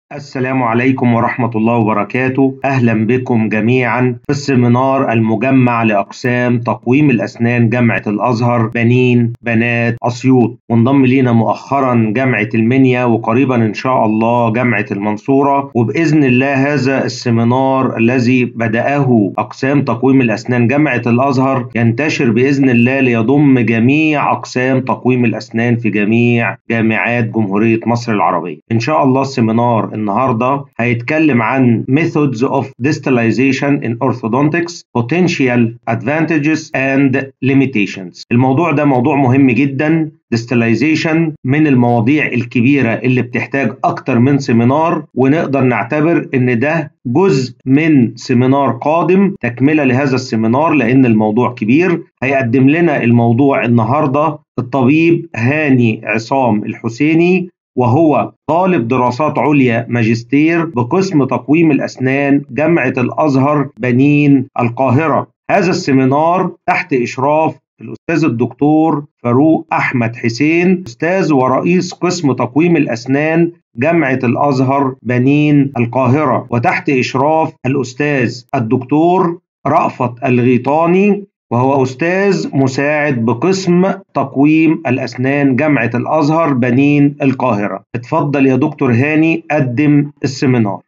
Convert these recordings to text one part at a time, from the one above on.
السلام عليكم ورحمة الله وبركاته أهلا بكم جميعا في السيمينار المجمع لأقسام تقويم الأسنان جامعة الأزهر بنين بنات أسيوط وانضم لينا مؤخرا جامعة المنيا وقريبا إن شاء الله جامعة المنصورة وبإذن الله هذا السيمينار الذي بدأه أقسام تقويم الأسنان جامعة الأزهر ينتشر بإذن الله ليضم جميع أقسام تقويم الأسنان في جميع جامعات جمهورية مصر العربية إن شاء الله السيمينار النهارده هيتكلم عن methods of distalization in orthodontics potential advantages and limitations الموضوع ده موضوع مهم جدا distalization من المواضيع الكبيرة اللي بتحتاج أكتر من سيمينار ونقدر نعتبر إن ده جزء من سيمينار قادم تكملة لهذا السيمينار لأن الموضوع كبير هيقدم لنا الموضوع النهاردة الطبيب هاني عصام الحسيني وهو طالب دراسات عليا ماجستير بقسم تقويم الأسنان جامعة الأزهر بنين القاهرة هذا السيمينار تحت إشراف الأستاذ الدكتور فاروق أحمد حسين أستاذ ورئيس قسم تقويم الأسنان جامعة الأزهر بنين القاهرة وتحت إشراف الأستاذ الدكتور رأفت الغيطاني وهو أستاذ مساعد بقسم تقويم الأسنان جامعة الأزهر بنين القاهرة اتفضل يا دكتور هاني قدم السيمينار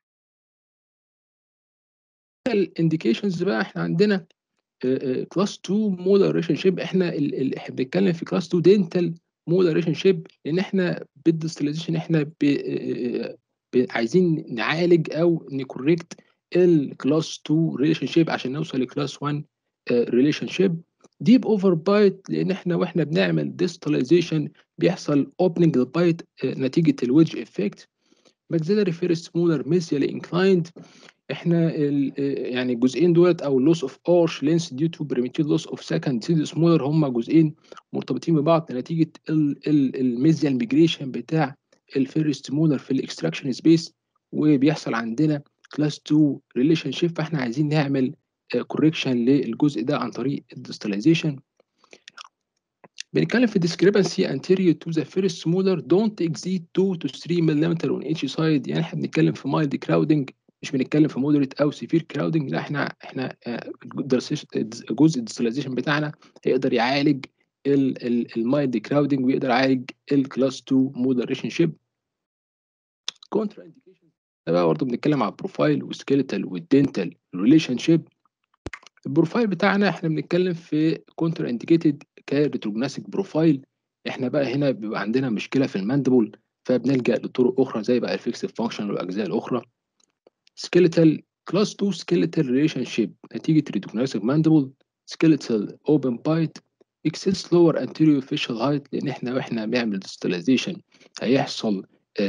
الانديكيشنز بقى احنا عندنا كلاس 2 مولر ريليشن شيب احنا اللي احنا بنتكلم في كلاس 2 دينتال مولر ريليشن شيب لان احنا بالديستليزيشن احنا ب... ب... عايزين نعالج او نكوريكت الكلاس 2 ريليشن شيب عشان نوصل لكلاس 1 ريليشن شيب ديب اوفر بايت لان احنا واحنا بنعمل ديستاليزيشن بيحصل اوبننج للبايت نتيجه الويدج افكت ماكسيلاري فيرست مولر ميسيالي انكلايند احنا يعني الجزئين دولت او لوس اوف ارش لينس ديو تو بريميتيف لوس اوف سكند سيدس مولر هم جزئين مرتبطين ببعض نتيجه الميزيال ميجريشن بتاع الفيرست مولر في الاكستراكشن سبيس وبيحصل عندنا كلاس 2 ريليشن شيب فاحنا عايزين نعمل كوريكشن للجزء ده عن طريق الديستاليزيشن بنتكلم في discrepancy anterior to the first molar don't exceed 2 to 3 ملم on each side يعني احنا بنتكلم في mild crowding مش بنتكلم في moderate او severe crowding لا احنا احنا جزء الديستاليزيشن بتاعنا هيقدر يعالج المايلد كراودنج ويقدر يعالج الكلاس 2 molar relationship كونترا انديكيشن ده بقى برضه بنتكلم على البروفايل والسكيلتال والدنتال ريليشن شيب البروفايل بتاعنا احنا بنتكلم في كونتر انديكيتد كريتروجناسيك بروفايل احنا بقى هنا بيبقى عندنا مشكله في الماندبل فبنلجا لطرق اخرى زي بقى الفيكسد فانكشن والاجزاء الاخرى سكيلتال كلاس 2 سكيلتال ريليشن شيب نتيجه ريتروجناسيك ماندبل سكيلتال اوبن بايت اكسس لور انتيريور فيشال هايت لان احنا واحنا بنعمل ديستاليزيشن هيحصل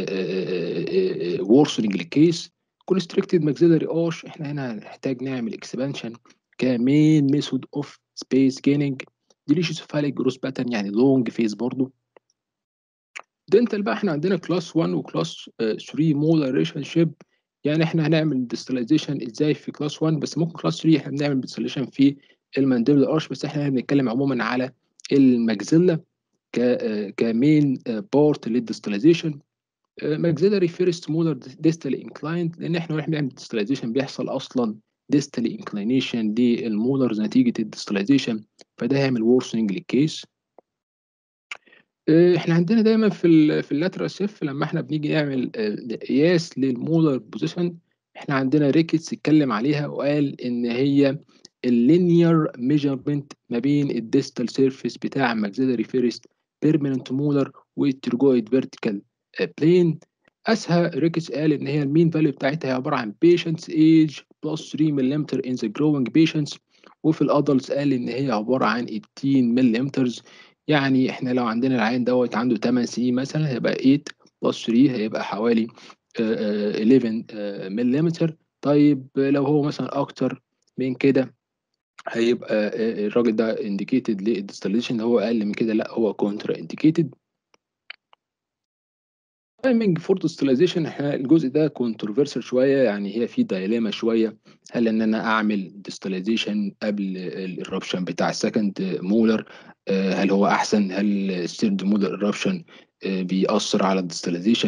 وورسنج للكيس كونستريكتد ماكسيلاري اوش احنا هنا هنحتاج نعمل اكسبانشن كمين ميثود اوف سبيس جيننج ديليشيوسفاليك جروس باترن يعني لونج فيز برضو دنتال بقى احنا عندنا كلاس 1 وكلاس 3 مولر ريليشن شيب يعني احنا هنعمل ديستاليزيشن ازاي في كلاس 1 بس ممكن كلاس 3 احنا بنعمل ديستاليزيشن في المانديبل ارش بس احنا بنتكلم عموما على الماكسيلا ك كمين بارت للديستاليزيشن ماكسيلاري فيرست مولر ديستال انكلايند لان احنا واحنا بنعمل ديستاليزيشن بيحصل اصلا ديستال انكلينيشن للمولرز نتيجه الديستاليزيشن فده هيعمل وورسنج للكيس احنا عندنا دايما في ال في اللاترال سيف لما احنا بنيجي نعمل قياس للمولر بوزيشن احنا عندنا ريكيتس اتكلم عليها وقال ان هي اللينير ميجرمنت ما بين الديستال سيرفيس بتاع ماكسيلاري فيرست بيرمننت مولر والترجويد فيرتيكال بلين اسهى ريكيتس قال ان هي المين فاليو بتاعتها هي عباره عن patients age plus 3 ملم in the growing patients وفي الادلتس قال ان هي عباره عن 18 ملم يعني احنا لو عندنا العيان دوت عنده 8 سنين مثلا هيبقى 8 بلس 3 هيبقى حوالي 11 ملم طيب لو هو مثلا اكتر من كده هيبقى الراجل ده انديكيتد للديستليشن هو اقل من كده لا هو كونترا انديكيتد تايمنج فور ديستلايزيشن احنا الجزء ده كونتروفيرسال شويه يعني هي في دايليما شويه هل ان انا اعمل ديستلايزيشن قبل الرابشن بتاع السكند مولر هل هو احسن هل الثيرد مولر الرابشن بيأثر على الديستلايزيشن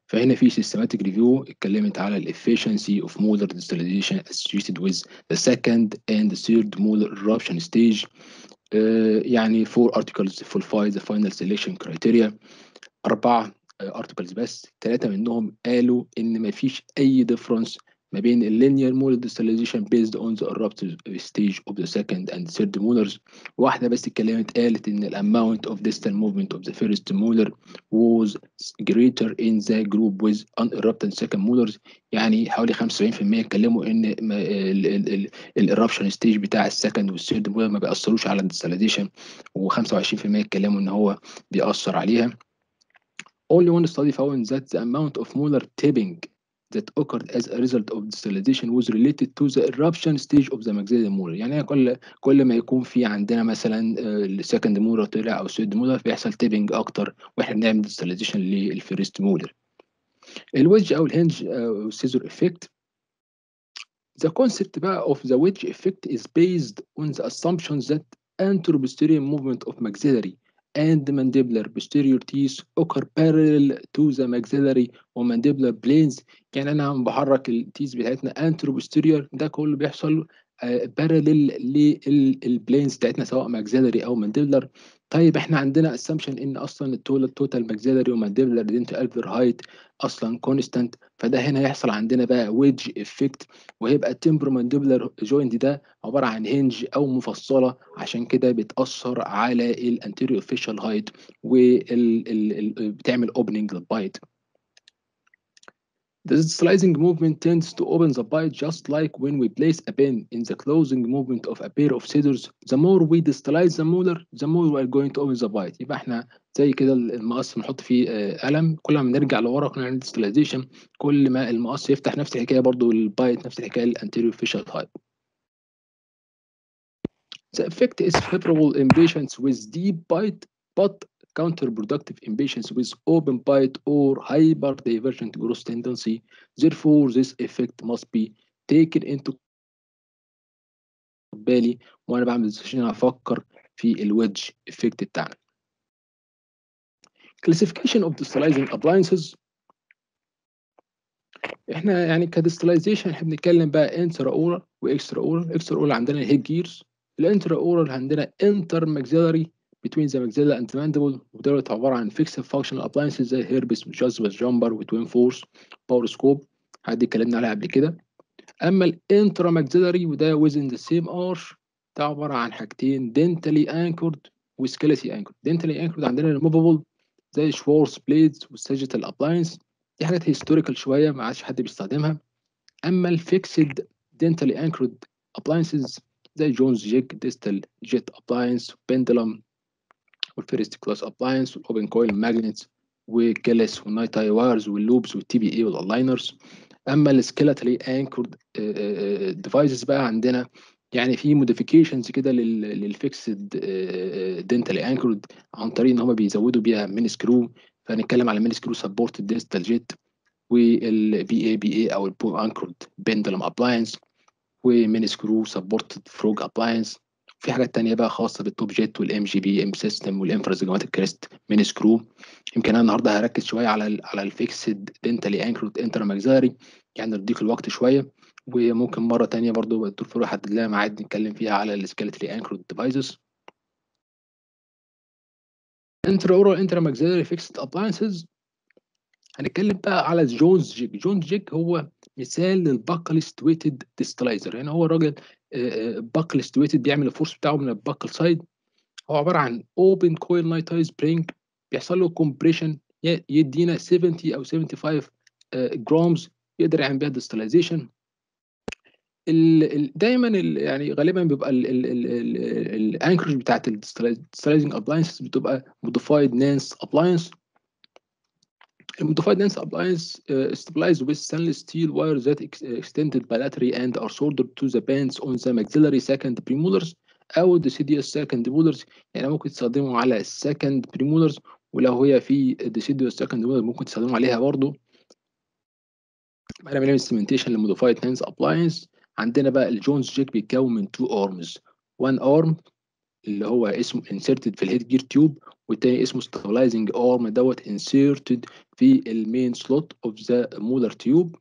فهنا في systematic review اتكلمت على ال efficiency of molar distillation associated with the second and the third molar eruption stage uh, يعني four articles fulfill the final selection criteria أربعة articles بس ثلاثة منهم قالوا إن مفيش أي difference ما بين ال linear molar distillation based on the eruptive stage of the second and third molars واحدة بس اتكلمت قالت إن ال amount of distal movement of the first molar was greater in the group with unerupted second molars يعني حوالي 75% اتكلموا إن ال eruption stage بتاع السكند والثيرد molar ما بيأثروش على الديستاليزيشن و25% اتكلموا إن هو بيأثر عليها only one study found that the amount of molar tipping that occurred as a result of distillation was related to the eruption stage of the maxillary molar يعني كل كل ما يكون في عندنا مثلا السكند مولر طلع او الثيرد مولر بيحصل تيبنج اكتر واحنا بنعمل ديستليشن للفيرست مولر الويدج او الهنج او السيزور افكت The concept بقى of the wedge effect is based on the assumption that anteroposterior movement of maxillary and mandibular posterior teeth occur parallel to the maxillary وmandibular planes يعني انا عم بحرك التيث بتاعتنا anterior posterior ده كله بيحصل بارلل للبلينز بتاعتنا سواء maxillary او mandibular طيب احنا عندنا assumption ان اصلا التوتال maxillary وmandibular dental alveolar height اصلا كونستانت فده هنا هيحصل عندنا بقى ويدج افكت وهيبقى التمبرومانديبولار جوينت ده عباره عن هنج او مفصله عشان كده بتاثر على الانتيريور فيشال هايت وبتعمل اوبننج للبايت The slicing movement tends to open the bite just like when we place a pen in the closing movement of a pair of scissors. The more we distalize the molar, the more we are going to open the bite. يبقى احنا زي كده المقص بنحط فيه قلم كل ما بنرجع لورا كل ما نعمل ديستلايزيشن كل ما المقص يفتح نفس الحكايه برضو البايت نفس الحكايه الانتيريور فيشال هايت. The effect is favorable in patients with deep bite but counterproductive in patients with open bite or hyperdivergent growth tendency. Therefore, this effect must be taken into بالي وانا بعمل ديسكشن افكر في الويدج افكت بتاعنا. Classification of distalizing appliances احنا يعني كديستلايزيشن احنا بنتكلم بقى انترا اورال واكسترا اورال، اكسترا اورال عندنا الهيد جيرز، الانترا اورال عندنا انتر ماكسيلاري between the maxilla and the mandible ودولت عبارة عن fixed functional appliances زي هيربس وجازبس جامبر وتوين فورس باور سكوب حد اتكلمنا عليها قبل كده أما الانترا ماكسيلاري وده within the same arch ده عبارة عن حاجتين dentally anchored وسكيلتي anchored dentally anchored عندنا removable زي شوارز بليدز والساجيتال ابلاينس دي حاجات هيستوريكال شوية ما عادش حد بيستخدمها أما الفيكسد dentally anchored appliances زي جونز جيك ديستال جيت ابلاينس بندلم والفيرست كلاس ابلاينس والاوبن كويل ماجنتس والكلس والنايت اي وايرز واللوبس والتي بي اي والالاينرز اما السكيلتالي انكورد ديفايسز بقى عندنا يعني في موديفيكيشنز كده للفيكسد دنتالي انكورد عن طريق ان هم بيزودوا بيها مين سكرو فهنتكلم على مين سكرو سبورت ديستال جيت والبي اي بي اي او البو انكورد بندلم ابلاينس ومين سكرو سبورت فروج ابلاينس في حاجات تانية بقى خاصة بالتوب جيت والام جي بي ام سيستم والانفرازجماتيك كريست من سكرو يمكن انا النهارده هركز شوية على ال على الفيكسد دنتالي انكرود انتر ماكزاري يعني نضيق الوقت شوية وممكن مرة تانية برضو الدكتور فاروق يحدد لها ميعاد نتكلم فيها على السكيلتلي انكرود ديفايسز انتر اورال انتر ماكزاري فيكسد ابلاينسز هنتكلم بقى على جونز جيك جونز جيك هو مثال للباكل ستويتد ديستلايزر يعني هو راجل باكل ستويتد بيعمل الفورس بتاعه من الباكل سايد هو عباره عن اوبن كويل نايتايز سبرينج بيحصل له كومبريشن يدينا 70 او 75 جرامز يقدر يعمل بيها ديستلايزيشن دايما يعني غالبا بيبقى الانكرج بتاعت الديستلايزنج ابلاينسز بتبقى موديفايد نانس ابلاينس الموديفايد نانس ابلاينس stabilized with stainless steel wires that extended bilaterally and are soldered to the bands on the maxillary second premolars او deciduous second molars يعني ممكن تستخدمه على السكند premolars ولو هي في deciduous second molar ممكن تستخدمه عليها برضه انا بنعمل cementation للموديفايد نانس ابلاينس عندنا بقى الجونز جيك بيتكون من two arms one arm اللي هو اسمه inserted في الهيد جير تيوب والتاني اسمه stabilizing arm دوت inserted في المين سلوت اوف ذا مولر تيوب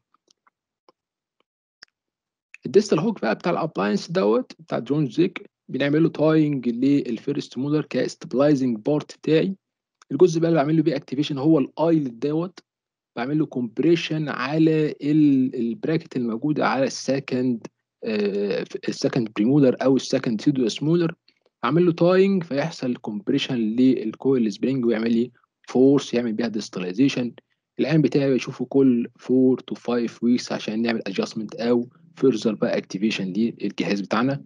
الديستال هوك بقى بتاع الابلاينس دوت بتاع جون زيك بنعمل له تاينج للفيرست مولر كستابلايزنج بارت بتاعي الجزء بقى اللي بعمل له بيه اكتيفيشن هو الايل دوت بعمل له كومبريشن على البراكت الموجوده على السكند السكند بريمولر او السكند سيدو سمولر اعمل له تاينج فيحصل كومبريشن للكويل سبرينج ويعمل لي فورس يعمل بيها ديستلايزيشن العين بتاعي بشوفه كل 4 تو 5 ويكس عشان نعمل ادجستمنت او فيرزر بقى اكتيفيشن للجهاز بتاعنا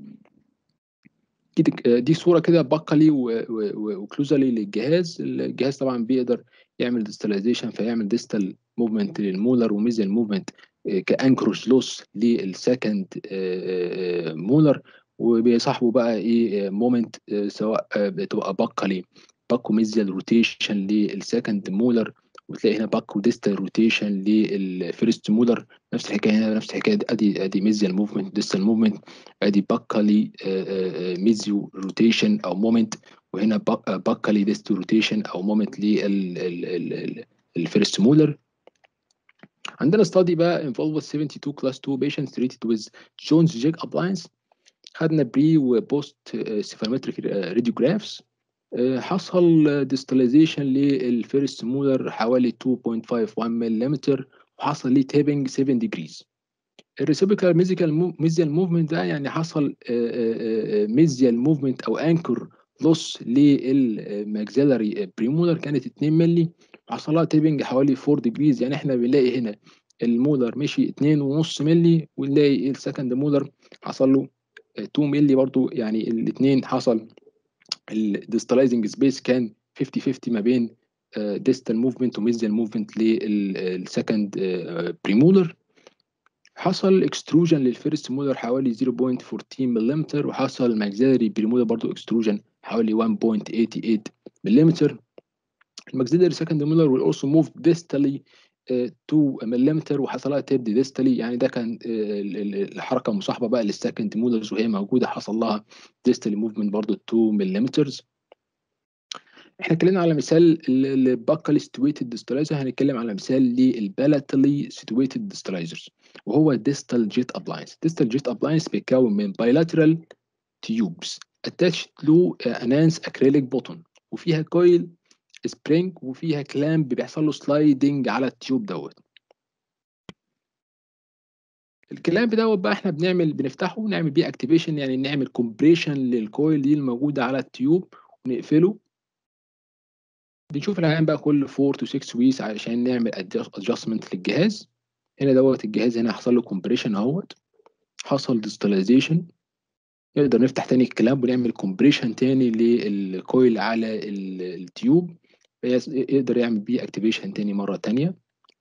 دي صوره كده بقلي وكلوزالي للجهاز الجهاز طبعا بيقدر يعمل ديستلايزيشن فيعمل ديستال موفمنت للمولر وميزل موفمنت كانكروج لوس للسكند مولر وبيصاحبه بقى ايه مومنت سواء بتبقى بقلي باكو ميزيال روتيشن للسكند مولر وتلاقي هنا باكو ديستال روتيشن للفيرست مولر نفس الحكايه هنا نفس الحكايه ادي ادي ميزيال موفمنت ديستال موفمنت ادي باكالي ميزيو روتيشن او مومنت وهنا باكالي ديستال روتيشن او مومنت للفيرست مولر عندنا study بقى involved 72 class 2 patients treated with Jones Jig appliance خدنا بري وبوست سيفالمتريك راديوجرافز حصل ديستاليزيشن للفيرست مولر حوالي 2.51 ملم وحصل ليه تيبنج 7 ديجريز الريسيبيكال ميزيال ميزيال موفمنت ده يعني حصل ميزيال موفمنت او انكر لوس للماكسيلاري بريمولر كانت 2 مللي وحصل لها تيبنج حوالي 4 ديجريز يعني احنا بنلاقي هنا المولر مشي 2.5 مللي ونلاقي السكند مولر حصل له 2 مللي برضو يعني الاثنين حصل الديستلايزنج سبيس كان 50 50 ما بين ديستال موفمنت وميزيال موفمنت للسكند بريمولر حصل اكستروجن للفيرست مولر حوالي 0.14 ملم وحصل ماكسيلري بريمولر برضو اكستروجن حوالي 1.88 ملم الماكسيلري سكند مولر will also move distally 2 ملم وحصل لها تيب ديستالي يعني ده كان الحركه مصاحبه بقى للسكند مولرز وهي موجوده حصل لها ديستالي موفمنت برضه 2 ملم احنا اتكلمنا على مثال الباكالي ستويتد ديستلايزر هنتكلم على مثال للبالاتالي ستويتد ديستلايزرز وهو ديستال جيت ابلاينس ديستال جيت ابلاينس بيتكون من بايلاترال تيوبس اتاتشد له انانس اكريليك بوتون وفيها كويل سبرينج وفيها كلامب بيحصل له سلايدنج على التيوب دوت الكلامب دوت بقى احنا بنعمل بنفتحه ونعمل بيه اكتيفيشن يعني نعمل كومبريشن للكويل دي الموجوده على التيوب ونقفله بنشوف العيان بقى كل 4 تو 6 ويكس عشان نعمل ادجستمنت للجهاز هنا دوت الجهاز هنا حصل له كومبريشن اهوت حصل ديستلايزيشن نقدر نفتح تاني الكلامب ونعمل كومبريشن تاني للكويل على التيوب يقدر يعمل بيه اكتيفيشن تاني مره تانية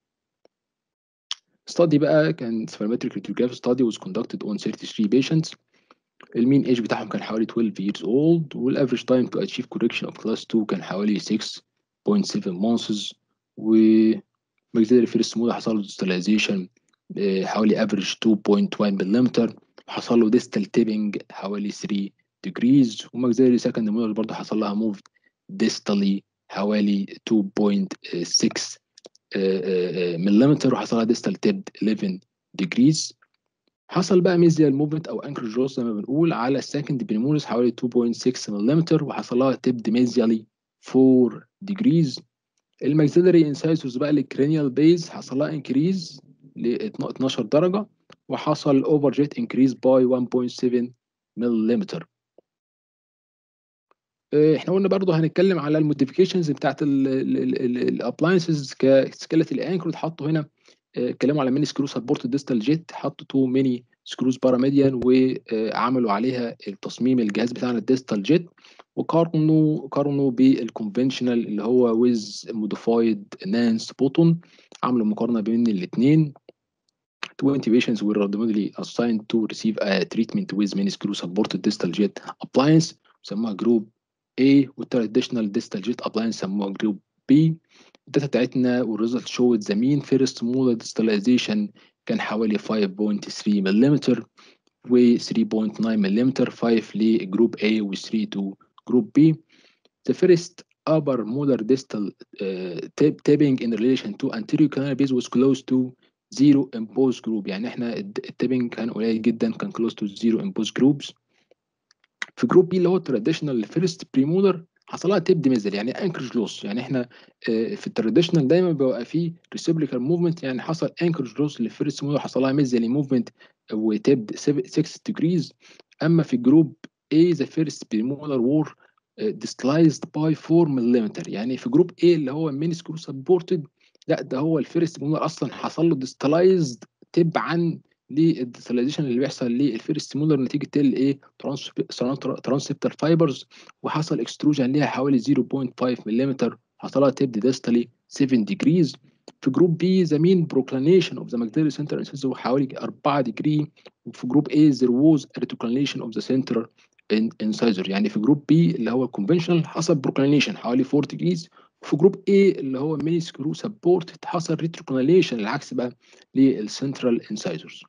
study بقى كان سفرمتريك radiograph study was conducted on 33 patients المين ايج بتاعهم كان حوالي 12 years old والافريج تايم to achieve correction of class 2 كان حوالي 6.7 months و maxillary first mode حصل له distalization حوالي average 2.1 ملم وحصل له distal tipping حوالي 3 degrees وماكسيلري second mode برضه حصل لها move distally حوالي 2.6 ملم وحصل لها distal tip 11 degrees حصل بقى ميزيال موفمنت او انكر جوز زي ما بنقول على السكند بريمولس حوالي 2.6 ملم وحصل لها تبد ميزيالي 4 ديجريز الماكسيلري انسايسوس بقى للكرينيال بيز حصل لها انكريز ل 12 درجه وحصل اوفر جيت انكريز باي 1.7 ملم احنا قلنا برضه هنتكلم على الموديفيكيشنز بتاعت الابلاينسز كسكيلت الانكر اتحطوا هنا اتكلموا على ميني سكرو سبورت ديستال جيت حطوا تو ميني سكروز باراميديان وعملوا عليها التصميم الجهاز بتاعنا الديستال جيت وقارنوا قارنوا بالكونفنشنال اللي هو ويز موديفايد نانس بوتون عملوا مقارنه بين الاثنين 20 patients were randomly assigned to receive a treatment with mini screw supported distal jet appliance سموها جروب A والتراديشنال distal jet appliance سموها جروب B الداتا بتاعتنا والريزلت شوت ذا مين فيرست مولر ديستاليزيشن كان حوالي 5.3 ملم و 3.9 ملم 5 لجروب A و 3 to جروب B the first upper molar distal uh, tapping in relation to anterior canal base was close to zero in both group يعني احنا التابنج كان قليل جدا كان close to zero in both groups في جروب بي اللي هو التراديشنال فيرست بريمولر حصل لها تيب ديميزل يعني انكرج لوس يعني احنا في التراديشنال دايما بيبقى فيه ريسيبليكال موفمنت يعني حصل انكرج لوس للفيرست مولر حصل لها ميزلي موفمنت وتيبد 6 ديجريز اما في جروب A the first premolar were distalized by 4 ملم يعني في جروب A اللي هو مين سكرو سبورتد لا ده هو الفيرست مولر اصلا حصل له ديستلايزد تبعا للديستلايزيشن اللي بيحصل للفيرست مولر نتيجه الايه ترانسبتر فايبرز وحصل اكستروجن ليها حوالي 0.5 ملم حصلها تبدي ديستالي 7 ديجريز في جروب بي ذا مين بروكلانيشن اوف ذا ماجديري سنتر انسيز هو حوالي 4 ديجري وفي جروب A there was a retoclination of the center incisor يعني في جروب بي اللي هو الكونفنشنال حصل بروكلانيشن حوالي 4 ديجريز وفي جروب A اللي هو ميني سكرو سبورت حصل ريتروكلانيشن العكس بقى للسنترال انسايزرز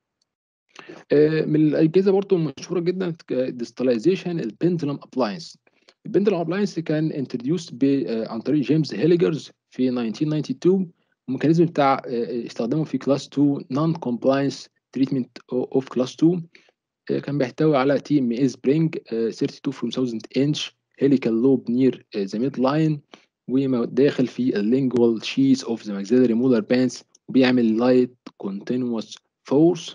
من الاجهزه برضو المشهوره جدا ديستلايزيشن البندلم ابلاينس البندلم ابلاينس كان انتروديوس عن طريق جيمس هيليجرز في 1992 الميكانيزم بتاع استخدامه في كلاس 2 نون كومبلاينس تريتمنت اوف كلاس 2 كان بيحتوي على تي ام اي سبرينج 32 from 1000 انش هيليكال لوب نير ذا ميد لاين وداخل في اللينجوال شيز اوف ذا ماكسيلاري مولر بانس وبيعمل لايت كونتينوس فورس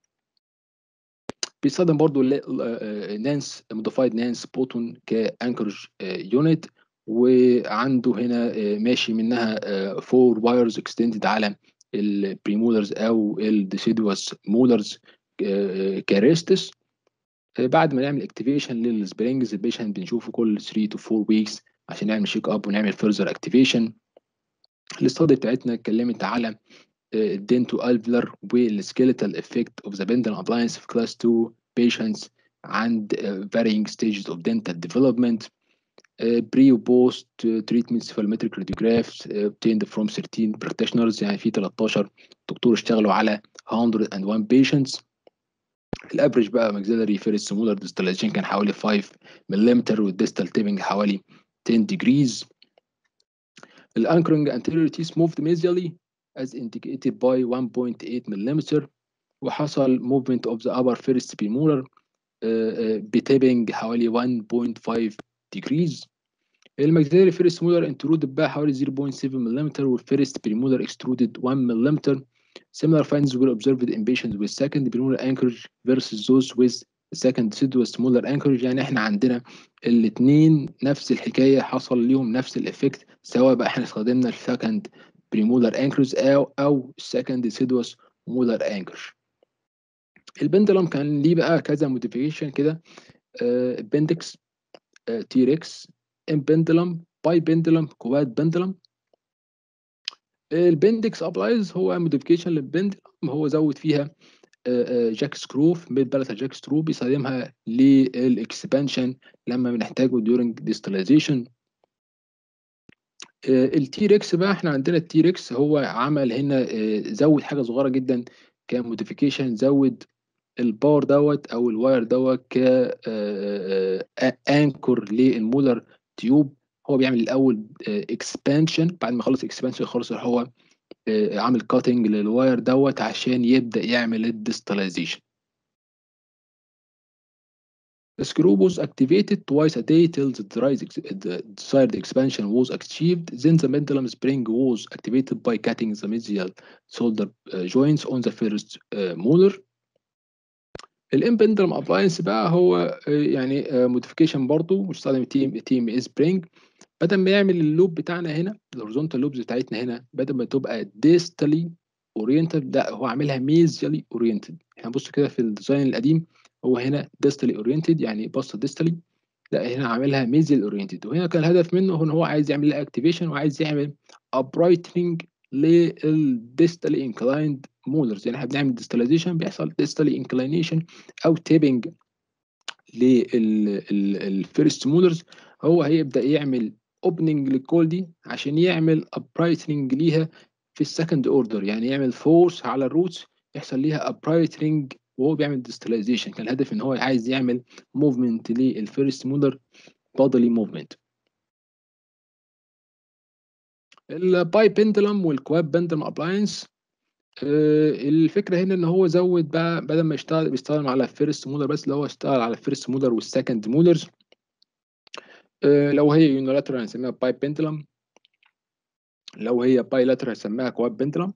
بيستخدم برضو نانس موديفايد نانس بوتون كانكرج يونت وعنده هنا ماشي منها فور وايرز اكستندد على البريمولرز او الديسيدوس مولرز كاريستس بعد ما نعمل اكتيفيشن للسبرينجز البيشنت بنشوفه كل 3 تو 4 ويكس عشان نعمل شيك اب ونعمل فيرذر اكتيفيشن الاستادي بتاعتنا اتكلمت على الدنتو الفلر والسكيلتال افكت اوف ذا بندل ابلاينس في كلاس 2 patients عند varying stages of dental development pre و post treatments phallometric radiographs obtained from 13 practitioners يعني في 13 دكتور اشتغلوا على 101 patients الافريج بقى maxillary first molar distillation كان حوالي 5 ملم والديستال تيبنج حوالي 10 degrees الانكرنج anterior teeth moved mesially as indicated by 1.8 ملم وحصل movement of the upper first premolar بتيبنج حوالي 1.5 degrees الماكسيلاري فيرست مولر انترودد بقى حوالي 0.7 ملم والفيرست بريمولر اكسترودد 1 ملم Similar findings were observed in patients with second premolar anchorage versus those with second deciduous molar anchorage يعني احنا عندنا الاثنين نفس الحكايه حصل ليهم نفس الافكت سواء بقى احنا استخدمنا السكند بريمولر انكرج او او السكند deciduous molar anchorage البندلم كان ليه بقى كذا موديفيكيشن كده بندكس تي ريكس ام بندلم باي بندلم كواد بندلم البندكس ابلايز هو موديفيكيشن للبندلم هو زود فيها جاك سكرو ميد بلتا جاك سكرو بيستخدمها للاكسبانشن لما بنحتاجه ديورنج ديستلايزيشن التي ريكس بقى احنا عندنا التي ريكس هو عمل هنا زود حاجه صغيره جدا كموديفيكيشن زود الباور دوت او الواير دوت ك انكر للمولر تيوب هو بيعمل الاول اكسبانشن بعد ما يخلص اكسبانشن خالص هو عامل كاتنج للواير دوت عشان يبدا يعمل الديستلايزيشن The screw was activated twice a day till the desired expansion was achieved. Then the pendulum spring was activated by cutting the medial solder uh, joints on the first uh, molar. الامبندلم ابلاينس بقى هو يعني موديفيكيشن برضه مستخدم تي تي ام اس سبرينج بدل ما يعمل اللوب بتاعنا هنا الهوريزونتال لوبز بتاعتنا هنا بدل ما تبقى ديستالي اورينتد لا هو عاملها ميزيالي اورينتد احنا بص كده في الديزاين القديم هو هنا ديستالي اورينتد يعني باصه ديستالي لا هنا عاملها ميزيال اورينتد وهنا كان الهدف منه ان هو عايز يعمل لها اكتيفيشن وعايز يعمل ابرايتنج للديستالي انكلايند مولرز يعني احنا بنعمل ديستاليزيشن بيحصل ديستالي انكلاينيشن او تيبنج للفيرست مولرز هو هيبدا يعمل اوبننج للكول دي عشان يعمل ابرايتنج ليها في السكند اوردر يعني يعمل فورس على الروتس يحصل ليها ابرايتنج وهو بيعمل ديستلايزيشن كان الهدف ان هو عايز يعمل موفمنت للفيرست مولر بادلي موفمنت الباي بندلم والكواب بندلم ابلاينس الفكره هنا ان هو زود بقى بدل ما يشتغل بيستخدم على الفيرست مولر بس اللي هو اشتغل على الفيرست مولر والسكند مولرز لو هي يونيلاترال هنسميها باي بندلم لو هي باي لاترال هنسميها كواب بندلم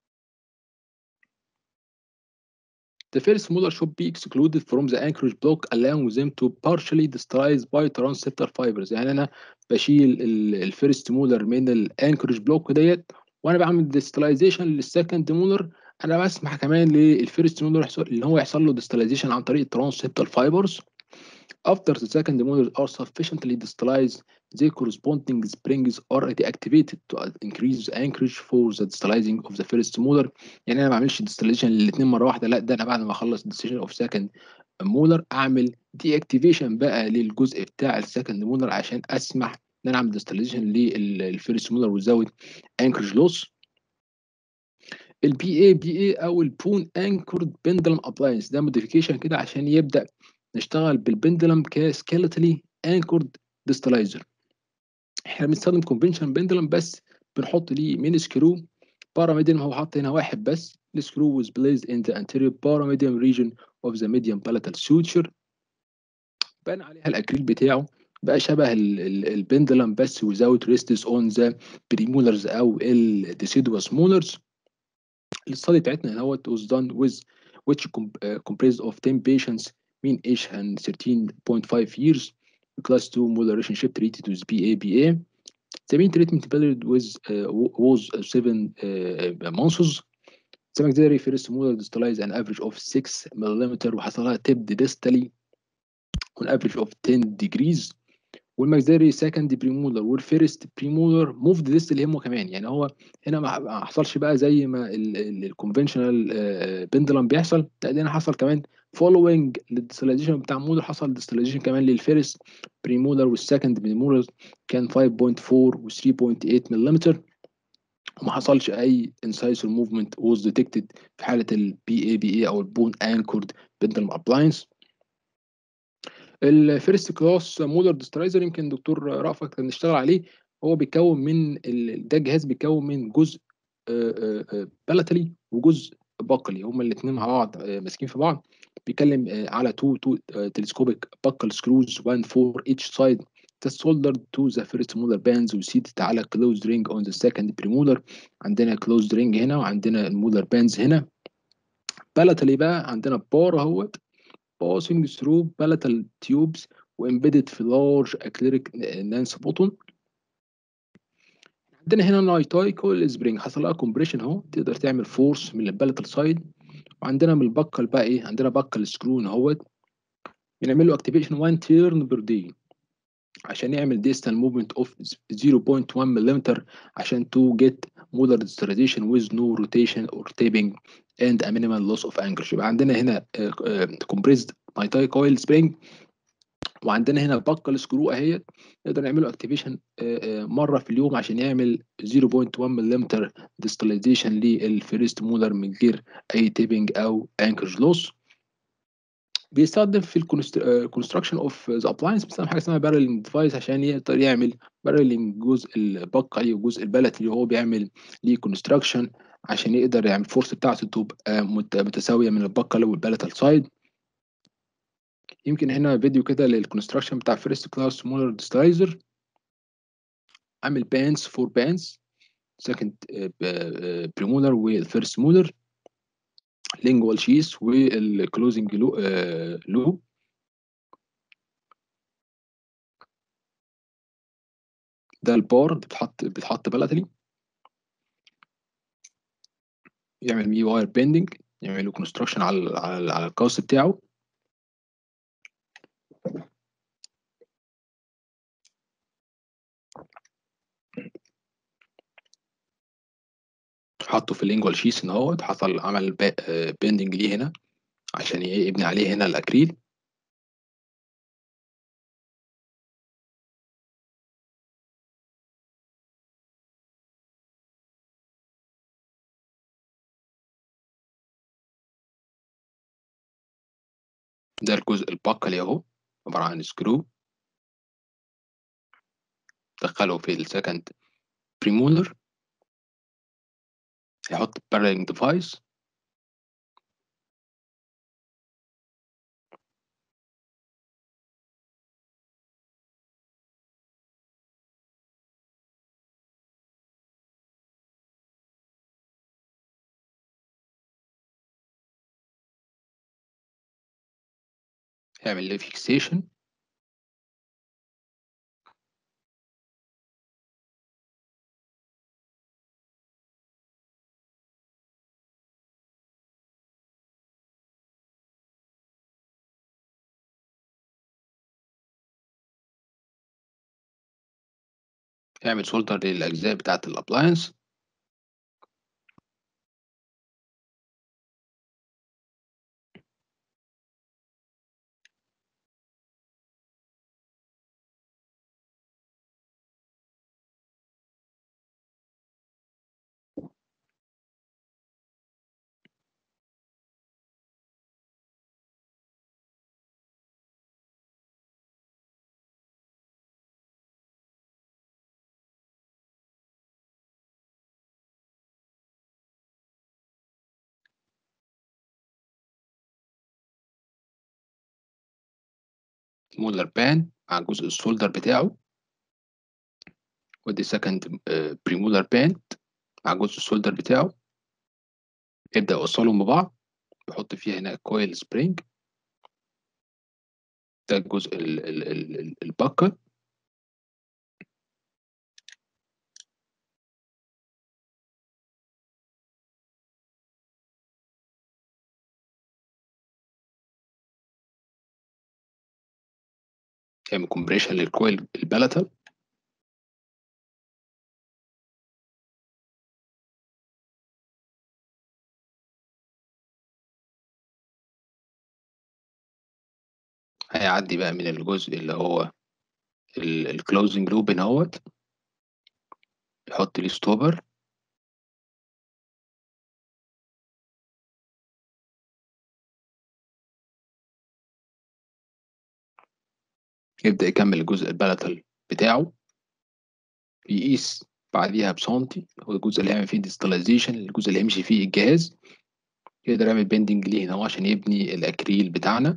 The first molar should be excluded from the anchorage block allowing them to partially distalize by transseptal fibers يعني انا بشيل الفيرست مولر من الانكورج بلوك ديت وانا بعمل ديستلايزيشن للسكند مولر انا بسمح كمان للفيرست مولر اللي هو يحصل له ديستلايزيشن عن طريق transseptal fibers After the second molars are sufficiently distalized, the corresponding springs are deactivated to increase the anchorage for the distalizing of the first molar. يعني انا ما بعملش distillation للاثنين مره واحده لا ده انا بعد ما اخلص distillation of second molar اعمل deactivation بقى للجزء بتاع السكند مولر عشان اسمح ان انا اعمل distillation للفيرست مولر وزود anchorage loss. البي اي بي اي او البون انكورد بندلم ابلاينس ده موديفيكيشن كده عشان يبدا نشتغل بالبندلم كسكيلتالي انكورد ديستلايزر احنا بنستخدم كونفنشن بندلم بس بنحط ليه مين سكرو باراميديوم هو حاطط هنا واحد بس السكرو was placed in the anterior paramedium region of the medium palatal suture بان عليها الاكريل بتاعه بقى شبه البندلم بس without restes on the premolars او الديسيدوس molars الاستادي بتاعتنا هنا was done with which comprised of 10 patients mean age and 13.5 years class 2 molar relationship treated with PABA the mean treatment period was uh, was 7 uh, months the maxillary first molar distalized an average of 6 mm وحصل لها tipped distally on average of 10 degrees والماكسيلري سكند بريمولر والفيرست بريمولر موفد ديست اللي همه كمان يعني هو هنا ما حصلش بقى زي ما الكونفنشنال بندلم بيحصل لا هنا حصل كمان فولوينج للديستلايزيشن بتاع مولر حصل ديستلايزيشن كمان للفيرست بريمولر والسكند بريمولر كان 5.4 و 3.8 ملم وما حصلش اي انسايسور موفمنت was detected في حاله البي اي بي اي او البون انكورد بندلم ابلاينس الفيرست كلاس مولر ديسترايزر يمكن دكتور رأفت كان اشتغل عليه هو بيتكون من ال... ده الجهاز بيتكون من جزء بلاتلي وجزء بقلي هما الاثنين مع بعض ماسكين في بعض بيتكلم على تو تو تلسكوبيك بقل سكروز 1 فور each side soldered to the first molar bands وسيدت على closed ring on the second premolar عندنا closed ring هنا وعندنا المولر bands هنا بلاتلي بقى عندنا بار اهوت passing through palatal tubes وembedded في large acrylic lens button عندنا هنا نايتاي كل سبرينج حصل لها كومبريشن اهو تقدر تعمل فورس من البلاتال سايد وعندنا من البكل بقى ايه عندنا بكل سكرو اهوت بنعمل له اكتيفيشن 1 تيرن بير داي عشان يعمل ديستال موفمنت اوف 0.1 ملم عشان تو جيت molar distalization with no rotation or tapping and a minimal loss of angle يبقى عندنا هنا compressed نايتاي كويل سبرينج وعندنا هنا بكل سكرو اهيت نقدر نعمله اكتيفيشن مره في اليوم عشان يعمل 0.1 ملم ديستلايزيشن للفيرست مولر من غير اي تيبنج او انكرج لوس بيستخدم في الكونستراكشن اوف ذا ابلاينس بيستخدم حاجه اسمها بارلينج ديفايس عشان يقدر يعمل بارلينج جزء البقلي وجزء البلت اللي هو بيعمل ليه كونستراكشن عشان يقدر يعمل الفورس بتاعته تبقى متساويه من البقله والبلتال سايد يمكن هنا فيديو كده للكونستراكشن بتاع فيرست كلاس مولر ديستلايزر عامل بانز فور بانز سكند بريمولر والفيرست مولر لينجوال شيس والكلوزنج لو لوب ده البار بتحط بتحط بلاتلي يعمل مي واير بيندنج يعمل له كونستراكشن على على على الكاوس بتاعه حطه في اللينجوال شيس ان هو حصل عمل بيندنج ليه هنا عشان يبني عليه هنا الاكريل ده الجزء البقلي اهو عبارة عن سكرو دخله في السكند بريمولر هيحط paralleling device هيعمل له فيكسيشن يعمل سولدر للأجزاء بتاعة الأبلاينس مولر بان مع جزء السولدر بتاعه ودي سكند بريمولر بان مع جزء السولدر بتاعه يبدأ يوصلهم ببعض يحط فيها هنا كويل سبرينج ده الجزء ال- ال- ال- ال- البكر يعمل كومبريشن للكويل البلاتال هيعدي بقى من الجزء اللي هو الكلوزنج لوب هنا اهوت يحط ليه ستوبر يبدأ يكمل الجزء البلاتال بتاعه يقيس بعديها بسنتي هو الجزء اللي هيعمل فيه ديستلايزيشن الجزء اللي هيمشي فيه الجهاز يقدر يعمل بيندنج ليه هنا عشان يبني الأكريل بتاعنا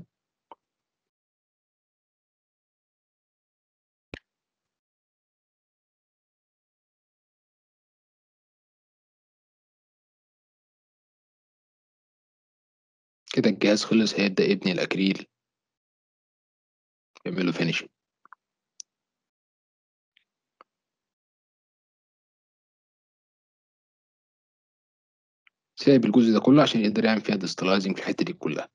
كده الجهاز خلص هيبدأ يبني الأكريل يعمل له فينيشنج سايب الجزء ده كله عشان يقدر يعمل فيها ديستلايزنج في الحتة دي كلها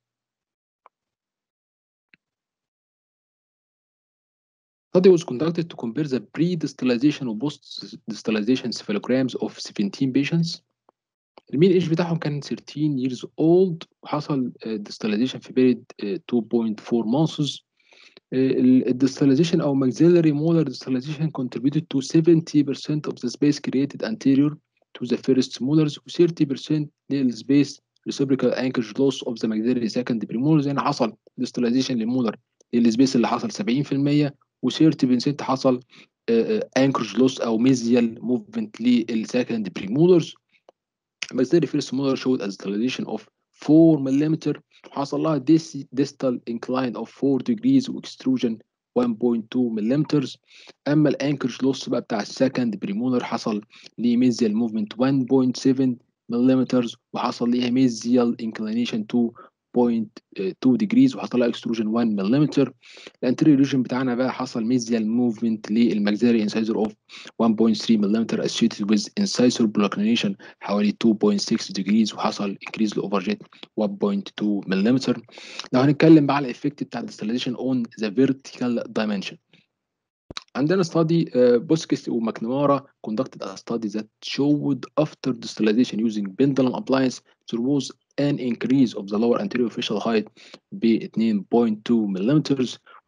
Study was conducted to compare the pre-distillation و post-distillation cephalograms of 17 patients. المين ايج بتاعهم كان 13 years old وحصل distillation في period 2.4 months. الديستليزيشن او maxillary molar distillation contributed to 70% of the space created anterior to the first molars و 30% للسبيس reciprocal anchorage loss of the maxillary second premolars يعني حصل distillation للمولر للسبيس اللي حصل 70% و 30% حصل anchorage loss او mesial movement للسكند premolars maxillary first molar showed a distillation of 4 ملم حصل لها distal incline of 4 degrees واكستروجن 1.2 ملم اما الانكرج لوس بقى بتاع السكند بريمولر حصل ليه ميزيال موفمنت 1.7 ملم وحصل ليها ميزيال انكلينيشن 2.2 ديجريز وحصل لها اكستروجن 1 ملم الانتيريور ريجن بتاعنا بقى حصل ميزيال موفمنت للماكسيلري انسايزر اوف 1.3 ملم associated with incisor blockation حوالي 2.6 ديجريز وحصل انكريز لاوفرجيت 1.2 ملم لو هنتكلم بقى على الايفكت بتاع الديستليشن اون ذا فيرتيكال دايمنشن عندنا study uh, بوسكس وماكنمارا conducted a study that showed after distillation using pendulum appliance there was an increase of the lower anterior facial height ب 2.2 ملم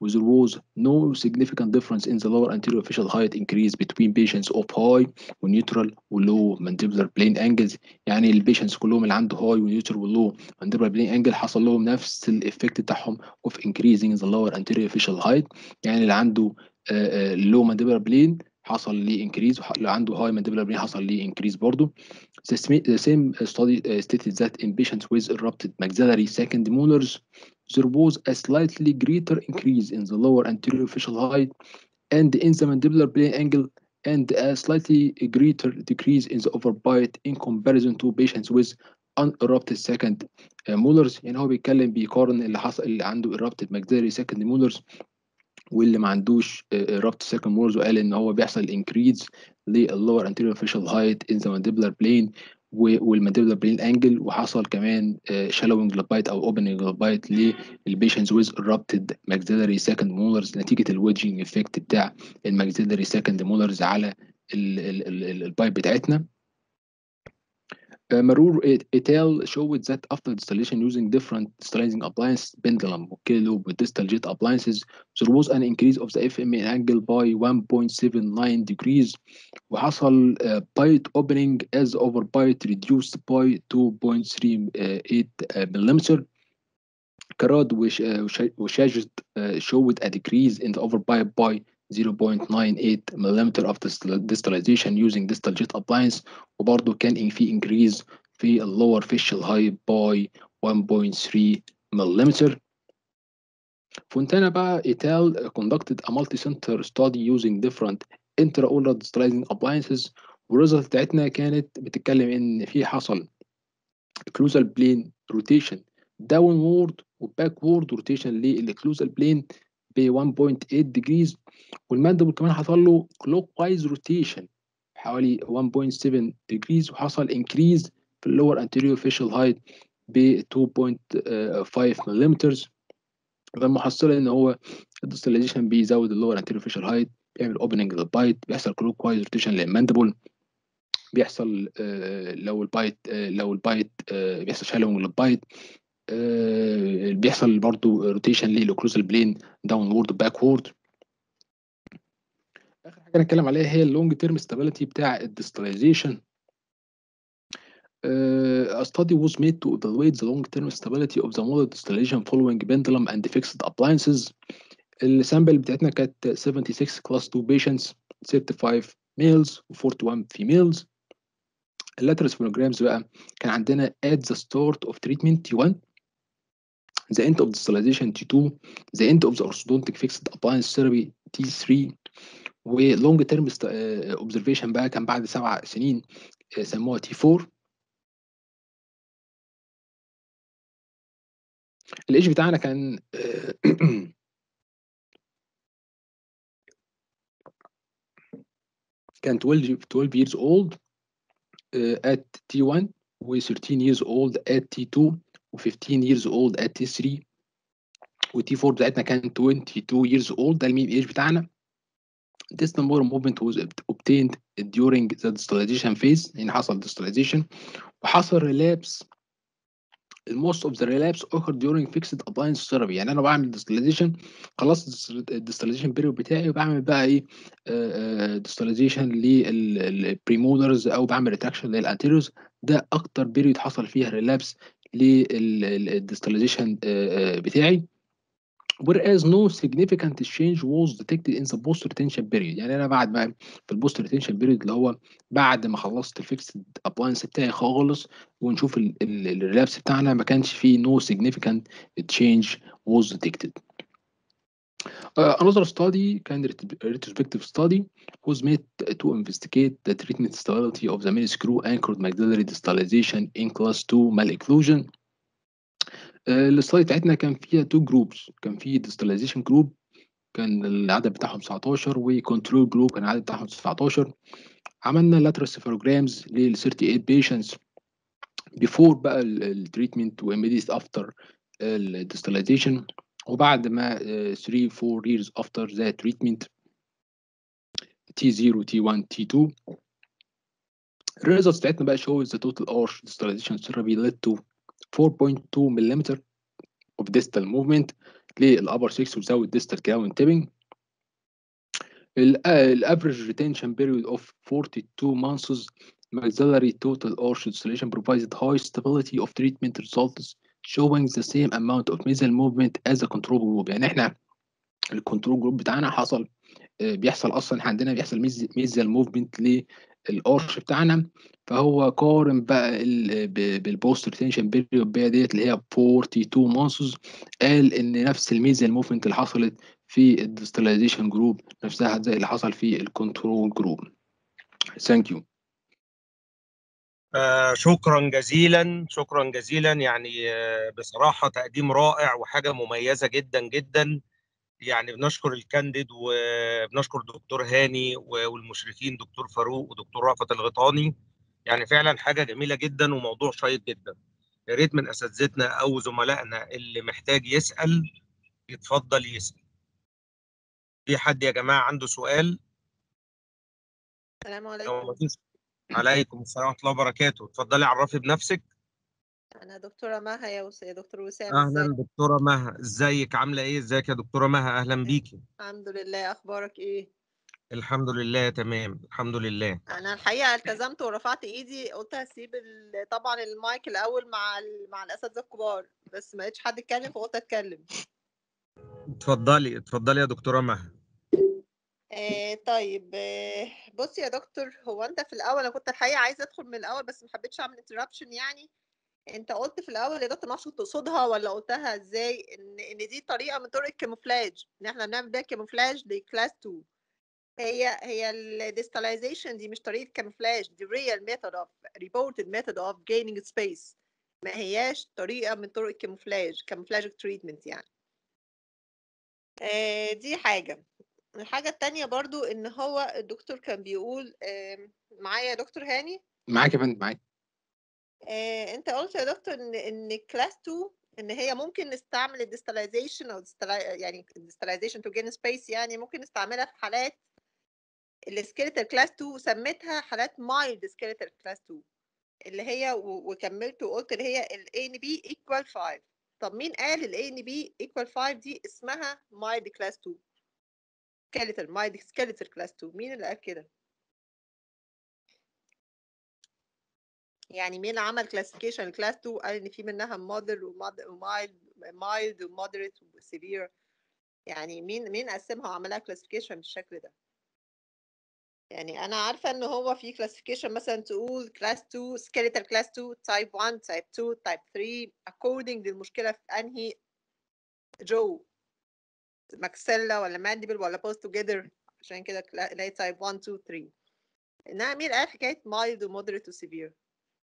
there was no significant difference in the lower anterior facial height increase between patients of high ونيوترال ولو mandibular plane angles يعني البيشنتس كلهم اللي عنده هاي ونيوترال ولو mandibular plane angle حصل لهم نفس الايفكت بتاعهم of increasing the lower anterior facial height يعني اللي عنده low mandibular plane حصل ليه انكريز اللي عنده هاي mandibular plane حصل ليه انكريز برضه The same study stated that in patients with erupted maxillary second molars there was a slightly greater increase in the lower anterior facial height and in the mandibular plane angle and a slightly greater decrease in the overbite in comparison to patients with unerupted second molars يعني هو بيتكلم بيقارن اللي حصل اللي عنده erupted maxillary second molars واللي ما عندوش ربط سكند مولرز وقال ان هو بيحصل انكريز للور انتيريور فيشال هايت ان ذا مانديبلر بلين والمانديبلر بلين انجل وحصل كمان شالوينج للبايت او اوبننج للبايت للبيشنتس ويز رابتد ماكسيلري سكند مولرز نتيجه الويدجنج افكت بتاع الماكسيلري سكند مولرز على البايت بتاعتنا Marur et al. showed that after distillation using different distilling appliances, pendulum, kilo, distal jet appliances, there was an increase of the FMA angle by 1.79 degrees وحصل uh, bite opening as over bite reduced by 2.38 uh, millimeter. Karad وشاجد uh, showed a decrease in the overbite by 0.98 millimeter of distillation using distal jet appliance وبرضه كان في increase في lower facial height by 1.3 millimeter فونتانا بقى ايتال conducted a multi-center study using different intraoral distillation appliances والريزلت بتاعتنا كانت بتتكلم ان في حصل occlusal plane rotation downward وباكورد rotation للاكلوزال plane ب 1.8 degrees والماندبل كمان حصل له clockwise rotation حوالي 1.7 degrees وحصل increase في اللور anterior facial height ب 2.5 ملم المحصلة ان هو الديستليزيشن بيزود اللور anterior facial height بيعمل opening للبايت بيحصل clockwise rotation للماندبل بيحصل لو البايت لو البايت بيحصل شالوينج للبايت بيحصل برضو روتيشن للاوكلوزال بلين داونورد باكورد اخر حاجه نتكلم عليها هي اللونج تيرم ستابيليتي بتاع الديستلايزيشن a study was made to evaluate the long-term stability of the model distillation following pendulum and fixed appliances. السامبل بتاعتنا كانت 76 class 2 patients 35 males و 41 females. اللاترال سبونوجرامز بقى كان عندنا at the start of treatment T1 the end of distillation T2 the end of the orthodontic fixed appliance therapy T3 ولونج تيرم اوبزرفيشن بقى كان بعد سبع سنين سموها T4 الايج بتاعنا كان كان 12 12 years old at T1 و 13 years old at T2 و 15 years old at T3 و T4 بتاعتنا كان 22 years old ده المين ايج بتاعنا This number movement was obtained during the distillation phase يعني حصل distillation وحصل relapse most of the relapse occurred during fixed appliance therapy يعني انا بعمل distillation خلصت الديستليزيشن بيريود بتاعي وبعمل بقى ايه ديستليزيشن للبريمولرز او بعمل ريتراكشن للانتيريورز ده اكتر بيريود حصل فيها ريلابس للديستليزيشن بتاعي whereas no significant change was detected in the post retention period يعني انا بعد بقى في البوست ريتنشن بيريود اللي هو بعد ما خلصت الفيكسد ابلاينس بتاعي خالص ونشوف الريلابس بتاعنا ما كانش فيه no significant change was detected. Uh, another study كان retrospective study was made to investigate the treatment stability of the mini screw anchored maxillary distalization in class 2 malocclusion. الستادي بتاعتنا كان فيها تو جروبس كان في ديستلايزيشن جروب كان العدد بتاعهم 19 وكنترول جروب كان العدد بتاعهم 19 عملنا لاترال سيفروجرامز لل 38 بيشنتس بيفور بقى التريتمنت واميديت افتر الديستلايزيشن وبعد ما 3 4 years after the treatment T0 T1 T2 الريزلتس بتاعتنا بقى shows the total arch distalization therapy led to 4.2 millimeter of distal movement للابر 6 without distal crown tipping الافريج ريتنشن بيريود اوف 42 months maxillary total arch distillation provided high stability of treatment results showing the same amount of mesial movement as a control group يعني احنا الكنترول جروب بتاعنا حصل بيحصل اصلا احنا عندنا بيحصل ميزيال موفمنت للارش بتاعنا فهو قارن بقى بالبوست ريتنشن بيريود بقى ديت اللي هي 42 مانثز قال ان نفس الميزيال موفمنت اللي حصلت في الديستلايزيشن جروب نفسها زي اللي حصل في الكنترول جروب ثانك يو آه شكرا جزيلا شكرا جزيلا يعني آه بصراحة تقديم رائع وحاجة مميزة جدا جدا يعني بنشكر الكانديد وبنشكر دكتور هاني والمشرفين دكتور فاروق ودكتور رأفت الغيطاني يعني فعلا حاجة جميلة جدا وموضوع شيق جدا يا ريت من أساتذتنا أو زملائنا اللي محتاج يسأل يتفضل يسأل في حد يا جماعة عنده سؤال السلام عليكم عليكم السلام ورحمة الله وبركاته اتفضلي عرفي بنفسك أنا دكتورة مها يا وس... يا دكتور وسام اهلا ازيك؟ دكتوره مها ازيك عامله ايه ازيك يا دكتوره مها اهلا بيكي الحمد لله أخبارك إيه؟ الحمد لله تمام الحمد لله أنا الحقيقة التزمت ورفعت إيدي قلت هسيب ال... طبعا المايك الأول مع ال... مع الأساتذة الكبار بس ما لقيتش حد يتكلم فقلت أتكلم اتفضلي اتفضلي يا دكتوره مها آه طيب آه بص يا دكتور هو أنت في الأول أنا كنت الحقيقة عايزة أدخل من الأول بس ما حبيتش أعمل انتربشن يعني انت قلت في الاول يا دكتور معرفش تقصدها ولا قلتها ازاي ان ان دي طريقه من طرق الكاموفلاج ان احنا بنعمل بيها كاموفلاج لكلاس 2 هي هي الديستاليزيشن دي مش طريقه كاموفلاج دي ريال ميثود اوف ريبورتد ميثود اوف جينينج سبيس ما هياش طريقه من طرق الكاموفلاج كاموفلاج تريتمنت يعني آه دي حاجه الحاجه التانية برضو ان هو الدكتور كان بيقول آه معايا يا دكتور هاني معاك يا فندم معاك آه، انت قلت يا دكتور ان ان كلاس 2 ان هي ممكن نستعمل الديستلايزيشن او يعني الديستلايزيشن تو جين سبيس يعني ممكن نستعملها في حالات السكيلتال كلاس 2 وسميتها حالات مايلد سكيلتال كلاس 2 اللي هي وكملت وقلت اللي هي ال A ان B equal 5 طب مين قال ال A ان B equal 5 دي اسمها مايلد كلاس 2 سكيلتال مايلد سكيلتال كلاس 2 مين اللي قال كده؟ يعني مين عمل كلاسيفيكيشن كلاس 2 قال ان في منها مودر ومايلد مايلد ومودريت وسيفير يعني مين مين قسمها وعملها كلاسيفيكيشن بالشكل ده يعني انا عارفه ان هو في كلاسيفيكيشن مثلا تقول كلاس 2 سكيلتال كلاس 2 تايب 1 تايب 2 تايب 3 according للمشكله في انهي جو ماكسيلا ولا مانديبل ولا بوست توجذر عشان كده اللي هي تايب 1 2 3 انها مين قال حكايه مايلد ومودريت وسيفير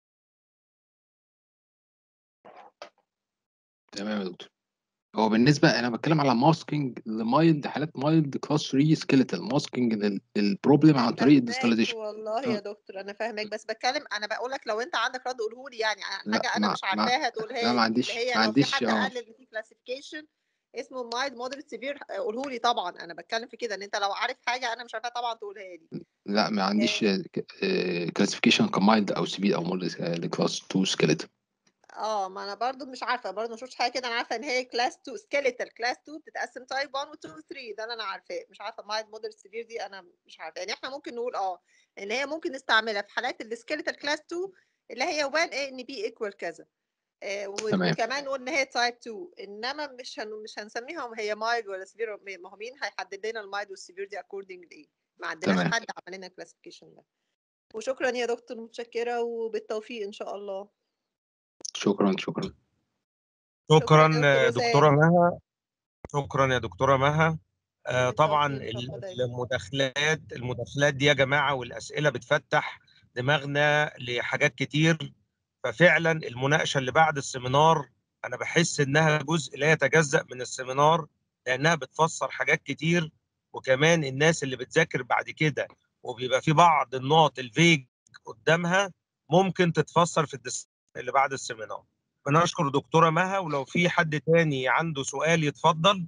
تمام يا دكتور هو بالنسبه انا بتكلم على ماسكينج لمايلد حالات مايلد كلاس 3 سكيلتال ماسكينج للبروبلم عن طريق الديستاليزيشن والله يا دكتور انا فاهمك بس بتكلم انا بقول لك لو انت عندك رد قوله لي يعني حاجه انا مش عارفاها تقولها لا ما عنديش هي ما لو في عنديش حد اه قال ان في كلاسيفيكيشن اسمه مايلد مودريت سيفير قوله لي طبعا انا بتكلم في كده ان انت لو عارف حاجه انا مش عارفاها طبعا تقولها لي لا ما عنديش كلاسيفيكيشن كمايلد او سيفير او مودريت لكلاس 2 سكيلتال اه ما انا برضو مش عارفه برضو ما شفتش حاجه كده انا عارفه ان هي كلاس 2 سكيلتال كلاس 2 بتتقسم تايب 1 و 2 و 3 ده اللي انا عارفاه مش عارفه مايلد مودريت سيفير دي انا مش عارفه يعني احنا ممكن نقول اه ان هي ممكن نستعملها في حالات السكيلتال كلاس 2 اللي هي 1 A ان بي ايكوال كذا آه تمام. وكمان نقول ان هي تايب 2 انما مش هن... مش هنسميها هي مايلد ولا سيفير ما هو مين هيحدد لنا المايلد والسيفير دي اكوردنج لايه ما عندناش تمام. حد عمل لنا الكلاسيفيكيشن ده وشكرا يا دكتور متشكره وبالتوفيق ان شاء الله شكرا شكرا شكرا يا دكتور دكتوره مها شكرا يا دكتوره مها آه طبعا بالتوفيق، اتفضل. المداخلات المداخلات دي يا جماعه والاسئله بتفتح دماغنا لحاجات كتير ففعلا المناقشه اللي بعد السيمينار انا بحس انها جزء لا يتجزا من السيمينار لانها بتفسر حاجات كتير وكمان الناس اللي بتذاكر بعد كده وبيبقى في بعض النقط الفيج قدامها ممكن تتفسر في الدس اللي بعد السيمينار بنشكر دكتوره مها ولو في حد تاني عنده سؤال يتفضل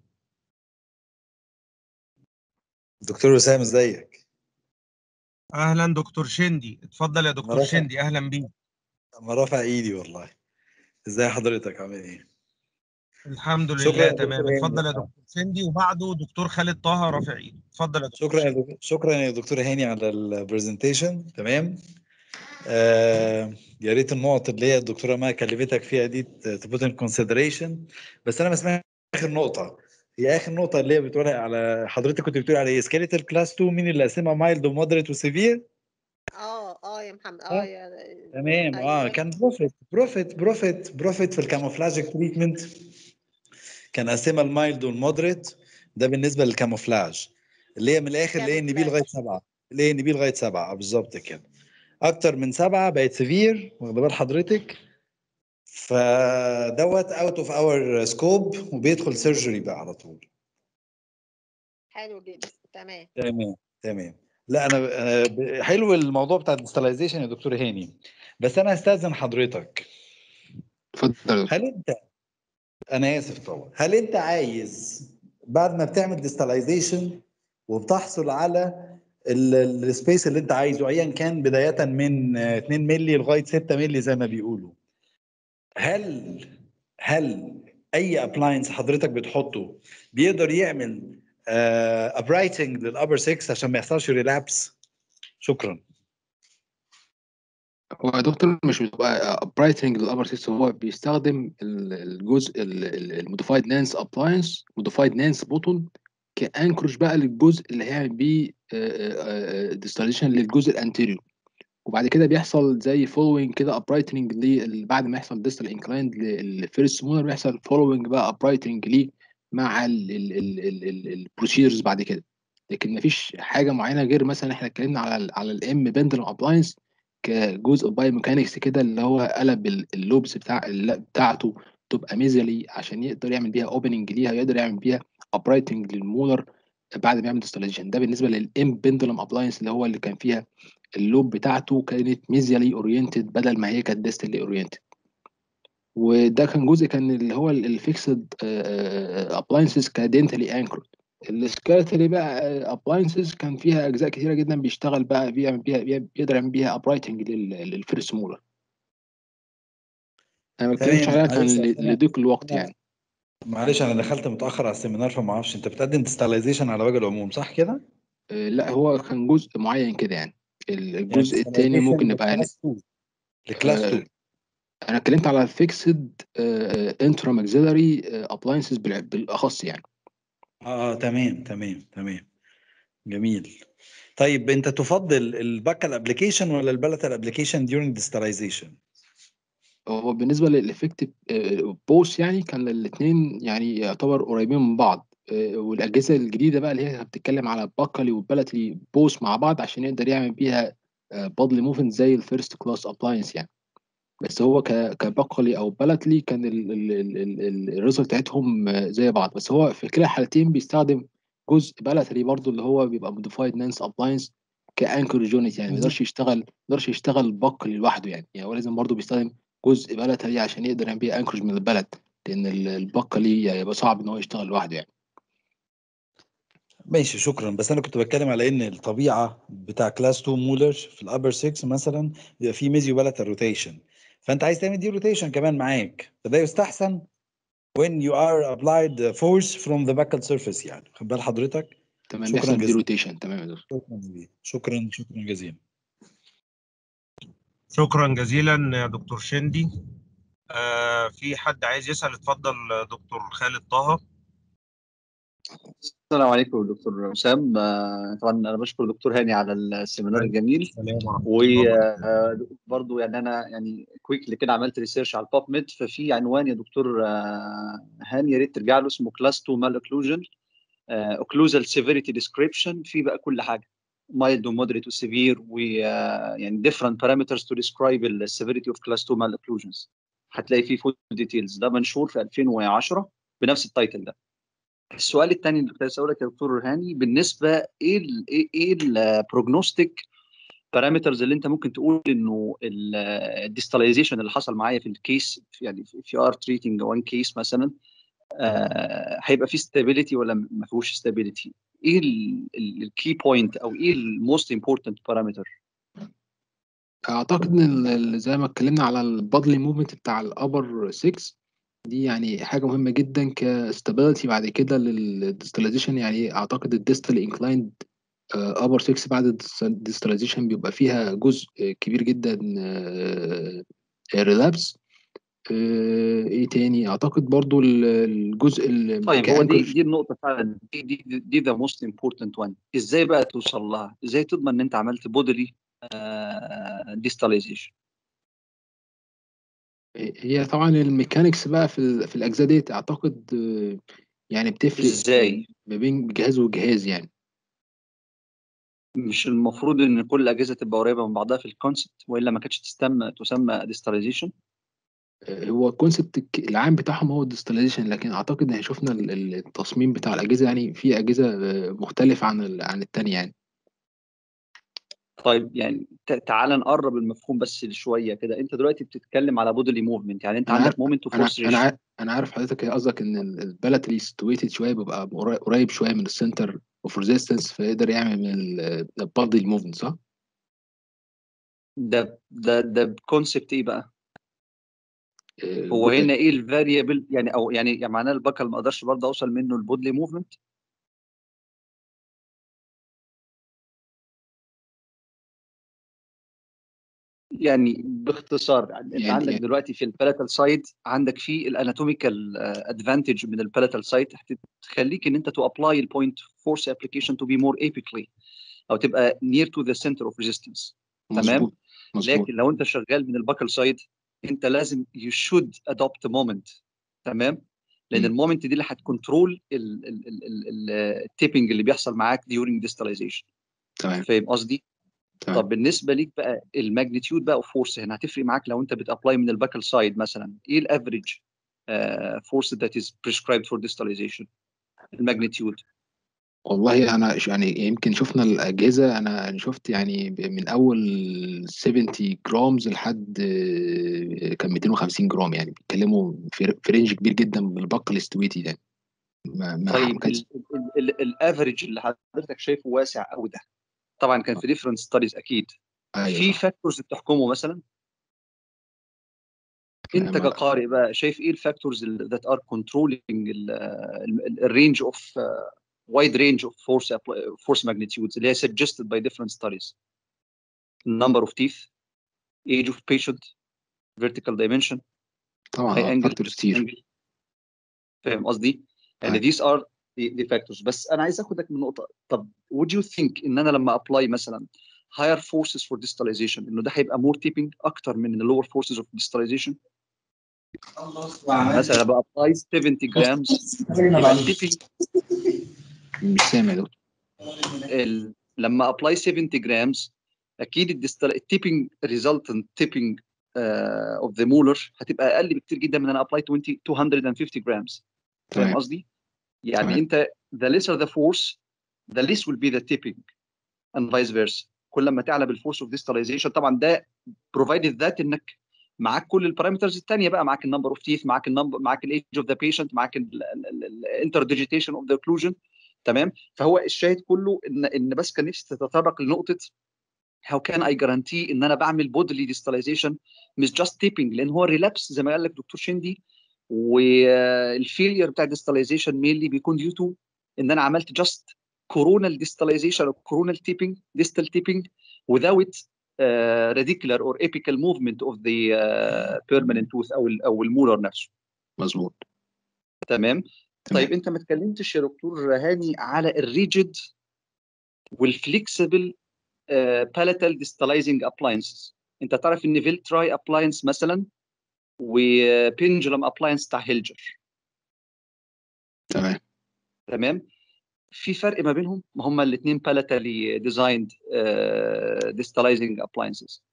دكتور وسام ازيك؟ اهلا دكتور شندي اتفضل يا دكتور مرحبا. شندي اهلا بيك انا رافع ايدي والله ازاي حضرتك عامل ايه؟ الحمد شكرا لله يا دكتور تمام هاني. اتفضل يا دكتور سندي وبعده دكتور خالد طه رافع ايده اتفضل يا دكتور شكرا يا دك- شكرا يا دكتور هاني على البرزنتيشن تمام آه يا ريت النقط اللي هي الدكتوره ما كلمتك فيها دي تبوت ان كونسيدريشن بس انا ما سمعتش اخر نقطه هي اخر نقطه اللي هي بتقول على حضرتك كنت بتقول على ايه سكيليتال كلاس 2 مين اللي قسمها مايلد ومودريت وسيفير اه اه يا محمد آه، اه يا تمام اه أيوة. كان بروفيت بروفيت بروفيت بروفيت في الكاموفلاج تريتمنت كان قسمها المايلد والمودريت ده بالنسبه للكاموفلاج اللي هي من الاخر اللي هي ان بي لغايه سبعه اللي هي ان بي لغايه سبعه آه، بالظبط كده اكتر من سبعه بقت سيفير واخد بال حضرتك فدوت اوت اوف اور سكوب وبيدخل سيرجري بقى على طول حلو جدا تمام تمام تمام لا انا أنا ب- حلو الموضوع بتاع الديستلايزيشن يا دكتور هاني بس انا هستاذن حضرتك اتفضل يا دكتور. هل انت انا اسف طبعا هل انت عايز بعد ما بتعمل ديستلايزيشن وبتحصل على السبيس اللي انت عايزه ايا كان بدايه من آه، 2 مللي لغايه 6 مللي زي ما بيقولوا هل هل اي ابلاينس حضرتك بتحطه بيقدر يعمل ابرايتنج للابر 6 عشان ما يحصلش ريلابس شكرا هو يا دكتور مش بتبقى برايتنج للابر سيستم هو بيستخدم ال- الجزء الموديفايد نانس ابلاينس موديفايد نانس بوتون كانكروج بقى للجزء اللي هيعمل بيه ديستليشن للجزء الانتيريور وبعد كده بيحصل زي فولوينج كده ابرايتنج ليه بعد ما يحصل ديستال انكلايند للفيرست مولر بيحصل فولوينج بقى ابرايتنج ليه مع البروسيجرز بعد كده لكن مفيش حاجه معينه غير مثلا احنا اتكلمنا على ال على الام بندلم ابلاينس كجزء باي ميكانكس كده اللي هو قلب ال- اللوبس بتاع ال- بتاعته تبقى ميزلي عشان يقدر يعمل بيها اوبننج ليها يقدر يعمل بيها ابرايتنج للمولر بعد ما يعمل ديستليشن ده بالنسبه للام بندلم ابلاينس اللي هو اللي كان فيها اللوب بتاعته كانت ميزيالي اورينتد بدل ما هي كانت ديستالي اورينتد وده كان جزء كان اللي هو الفيكسد ابلاينسز كدنتالي انكرود السكيلتالي بقى ابلاينسز كان فيها اجزاء كتيره جدا بيشتغل بقى بيعمل بيها بيقدر يعمل بيها ابرايتنج للفيرست مولر انا ما بتكلمش تمام، عليها كان معلش، ل- أنا- لضيق الوقت أنا- يعني معلش انا دخلت متاخر على السيمينار فما اعرفش انت بتقدم ديستلايزيشن على وجه العموم صح كده؟ آه، لا هو كان جزء معين كده يعني الجزء الثاني ممكن نبقى لكلاس آه، 2 انا اتكلمت على الفيكسد انترا ماكسيلاري ابلاينسز بالاخص يعني اه تمام تمام تمام جميل طيب انت تفضل الباكال ابلكيشن ولا البلتال ابلكيشن during distalization هو بالنسبه للافكتيف بوس يعني كان الاثنين يعني يعتبر قريبين من بعض آه، والاجهزه الجديده بقى اللي هي بتتكلم على الباكالي والبلتلي بوس مع بعض عشان يقدر يعمل بيها بادلي موفمنت زي الفيرست كلاس ابلاينس يعني بس هو ك كباكالي او بلتلي كان الريزلت بتاعتهم آه، زي بعض بس هو في كلا الحالتين بيستخدم جزء بلتلي برضو اللي هو بيبقى موديفايد نانس ابلاينس كانكر يونت يعني ما يقدرش يشتغل ما يقدرش يشتغل باكالي لوحده يعني يعني هو لازم برضو بيستخدم جزء بلتلي عشان يقدر يعمل بيه انكرج من البلد لان ال- الباكالي يبقى صعب ان هو يشتغل لوحده يعني ماشي شكرا بس انا كنت بتكلم على ان الطبيعه بتاع كلاس 2 مولر في الابر 6 مثلا بيبقى فيه ميزيو بلتال روتيشن فانت عايز تعمل دي روتيشن كمان معاك فده يستحسن when you are applied force from the buccal surface يعني خد بال حضرتك تمام شكراً بيحصل دي جزيلاً. روتيشن تمام يا دكتور شكرا جزيلا شكرا شكرا جزيلا شكرا جزيلا يا دكتور شندي آه في حد عايز يسأل اتفضل دكتور خالد طه السلام عليكم دكتور وسام آه، طبعا انا بشكر دكتور هاني على السيمينار الجميل السلام ورحمة الله وبركاته. وبرضه يعني انا يعني كويكلي كده عملت ريسيرش على البوب ميد ففي عنوان يا دكتور آه، هاني يا ريت ترجع له اسمه كلاس 2 مال اوكلوجن اوكلوزال سيفيريتي ديسكريبشن في بقى كل حاجه مايلد ومودريت وسيفير ويعني different parameters to describe the severity of class 2 malocclusions هتلاقي فيه فول ديتيلز ده منشور في 2010 بنفس التايتل ده السؤال الثاني اللي كنت عايز اسالك يا دكتور هاني بالنسبه ايه ال ايه ايه البروجنوستيك بارامترز اللي انت ممكن تقول انه الديستاليزيشن اللي حصل معايا في الكيس يعني في ار تريتنج وان كيس مثلا آه، هيبقى فيه ستابيليتي ولا ما فيهوش ستابيليتي ايه الكي بوينت او ايه الموست امبورتنت بارامتر اعتقد ان ال- ال- زي ما اتكلمنا على البادلي موفمنت بتاع الابر 6 دي يعني حاجة مهمة جدا كستابيليتي بعد كده للديستلايزيشن يعني أعتقد الديستال انكلايند ابر 6 بعد الديستلايزيشن بيبقى فيها جزء كبير جدا ريلابس ايه تاني اعتقد برضو ال- الجزء ال- طيب هو دي كأنكر- دي النقطة فعلا دي دي دي ذا موست امبورتنت وان ازاي بقى توصل لها؟ ازاي تضمن ان انت عملت بودلي ديستاليزيشن؟ هي طبعا الميكانيكس بقى في ال- في الاجزاء ديت اعتقد آه، يعني بتفرق ازاي؟ ما بين جهاز وجهاز يعني مش المفروض ان كل الاجهزة تبقى قريبة من بعضها في الكونسبت والا ما كانتش تسمى تسمى ديستاليزيشن؟ آه، هو الكونسبت العام بتاعهم هو الديستلايزيشن لكن اعتقد ان شفنا ال- ال- التصميم بتاع الاجهزه يعني في اجهزه آه، مختلفه عن ال- عن التانية يعني طيب يعني ت- تعال نقرب المفهوم بس شوية كده انت دلوقتي بتتكلم على بودلي موفمنت يعني انت انا عندك عارف مومنت انا وفورس انا ريشيو عارف انا عارف حضرتك هي قصدك ان البلد اللي ستويتد شويه بيبقى قري- قريب شويه من السنتر اوف ريزيستنس فيقدر يعمل من البادي الموفمنت صح؟ ده ده ده كونسبت ايه بقى؟ آه، هو هنا ايه الفاريبل يعني او يعني يعني معناه البكل ما اقدرش برضه اوصل منه البودلي موفمنت يعني باختصار يعني انت يعني- عندك يعني- دلوقتي في البلاتال سايد عندك في الاناتوميكال ادفانتج من البلاتال سايد تخليك ان انت تو ابلاي البوينت فورس ابلكيشن تو بي مور ايبيكلي او تبقى near to the center of resistance تمام مظبوط مظبوط لكن لو انت شغال من الباكل سايد انت لازم you should adopt moment تمام لان مم. المومنت دي اللي هتكنترول التيبنج اللي بيحصل معاك during distalization تمام فاهم قصدي؟ تمام طب بالنسبه ليك بقى الماجنتيود بقى وفورس هنا هتفرق معاك لو انت بتابلاي من الباكل سايد مثلا ايه الافريج فورس ذات از prescribed for distalization الماجنتيود والله انا ش- يعني يمكن شفنا الاجهزه انا شفت يعني ب- من اول 70 جرامز لحد آه، كان 250 جرام يعني بيتكلموا في في رينج كبير جدا بالبقل الاستويتي ده ما ما ما طيب كانش الافريج اللي حضرتك شايفه واسع قوي ده طبعا كان في ديفرنت ستاديز اكيد ايوه في صح فاكتورز بتحكمه مثلا انت ما- كقارئ بقى شايف ايه الفاكتورز that are controlling الرينج اوف wide range of force appli- force magnitudes اللي هي suggested by different studies number of teeth age of patient vertical dimension طبعا high اه angle فاكتورز كتير angle فاهم قصدي؟ يعني أيوة. these are the, the factors بس انا عايز اخدك من نقطه طب would you think ان انا لما apply مثلا higher forces for distalization انه ده هيبقى more tipping اكتر من ال lower forces of distalization يعني مثلا بقى apply 70 grams يبقى التيبنج مش سامع يا دكتور ال... لما apply 70 grams اكيد الديستال التيبنج resultant tipping uh, of the molar هتبقى اقل بكتير جدا من انا apply 20 250 grams فاهم تمام قصدي؟ يعني تمام. انت the lesser the force the less will be the tipping and vice versa كل ما تعلى بالفورس اوف ديستاليزيشن طبعا ده provided that انك معاك كل البارامترز الثانيه بقى معاك النمبر اوف تيث معاك النمبر معاك الايج اوف ذا بيشنت معاك الانترديجيتيشن اوف ذا اوكلوجن تمام فهو الشاهد كله ان ان بس كان نفسي تتطرق لنقطه how can I guarantee ان انا بعمل bodily distalization مش just tipping لان هو ريلابس زي ما قال لك دكتور شندي والفيلير بتاع distalization mainly بيكون due to ان انا عملت just coronal distalization او coronal tipping distal tipping without uh, radicular or apical movement of the uh, permanent tooth او ال او المولر نفسه مظبوط تمام تمام طيب انت ما اتكلمتش يا دكتور هاني على الريجيد والفليكسبل palatal distalizing appliances انت تعرف ان فيلتراي ابلاينس مثلا وبندولم ابلاينس بتاع هيلجر تمام تمام في فرق ما بينهم ما هما الاثنين palatally designed uh, distalizing appliances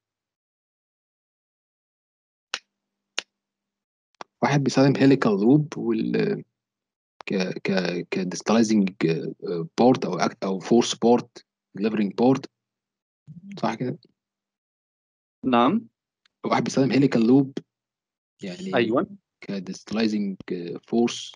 واحد بيستخدم هيليكال لوب وال ك ك كديستلايزنج بورت او act- او فورس بورت ديليفرنج بورت صح كده نعم واحد بيستخدم هيليكال لوب يعني ايوه كديستلايزنج فورس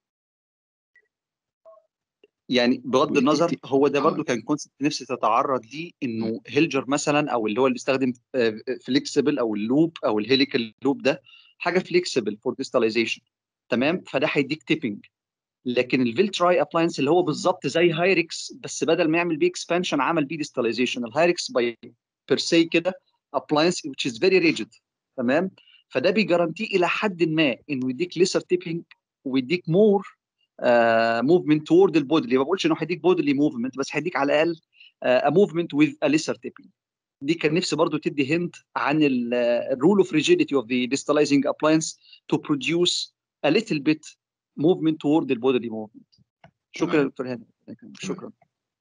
يعني بغض والتي- النظر تي- هو ده آه. برضو كان كونسبت نفسي تتعرض ليه انه هيلجر مثلا او اللي هو اللي بيستخدم فليكسبل او اللوب او الهيليكال لوب ده حاجه فليكسبل فور ديستاليزيشن تمام فده هيديك تيبنج لكن الفيلتراي ابلاينس اللي هو بالظبط زي هايركس بس بدل ما يعمل بيه اكسبانشن عمل بيه ديستاليزيشن الهايركس باي بير سي كده ابلاينس which is very rigid تمام فده بيجارانتي الى حد ما انه يديك ليسر تيبنج ويديك مور موفمنت تورد البودلي ما بقولش انه هيديك بودلي موفمنت بس هيديك على الاقل موفمنت وذ ا ليسر تيبنج دي كان نفسي برضو تدي هنت عن الرول اوف rigidity of the distalizing appliance to produce a little bit movement toward the bodily movement شكرا يا دكتور هاني شكرا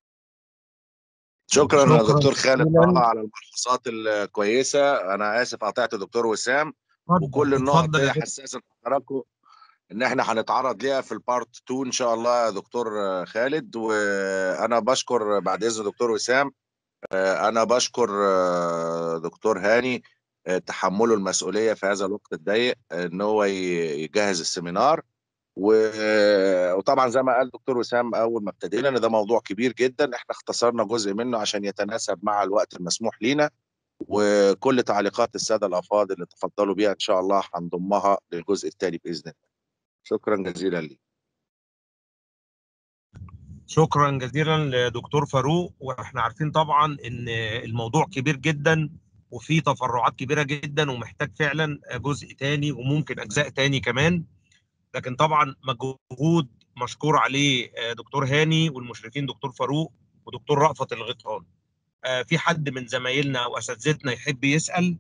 شكرا يا شكراً دكتور خالد جزيلاً. طه على الملخصات الكويسه انا اسف قطعت دكتور وسام وكل النقط اتفضل دي يا دكتور. حساسه لحضراتكم ان احنا هنتعرض ليها في البارت 2 ان شاء الله يا دكتور خالد وانا بشكر بعد اذن دكتور وسام آه، انا بشكر آه، دكتور هاني آه، تحمله المسؤوليه في هذا الوقت الضيق ان هو ي- يجهز السيمينار و- وطبعا زي ما قال دكتور وسام اول ما ابتدينا ان ده موضوع كبير جدا احنا اختصرنا جزء منه عشان يتناسب مع الوقت المسموح لينا وكل تعليقات الساده الافاضل اللي تفضلوا بيها ان شاء الله هنضمها للجزء التالي باذن الله شكرا جزيلا لي شكرا جزيلا لدكتور فاروق واحنا عارفين طبعا ان الموضوع كبير جدا وفيه تفرعات كبيره جدا ومحتاج فعلا جزء تاني وممكن اجزاء تاني كمان لكن طبعا مجهود مشكور عليه آه، دكتور هاني والمشرفين دكتور فاروق ودكتور رأفت الغطان آه، في حد من زمايلنا او اساتذتنا يحب يسال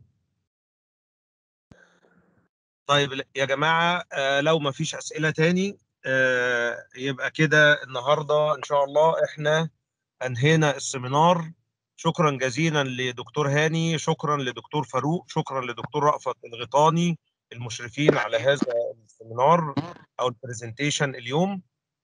طيب يا جماعه آه، لو ما فيش اسئله تاني آه، يبقى كده النهارده ان شاء الله احنا انهينا السيمينار شكرا جزيلا لدكتور هاني شكرا لدكتور فاروق شكرا لدكتور رأفت الغيطاني المشرفين على هذا السيمينار او البرزنتيشن اليوم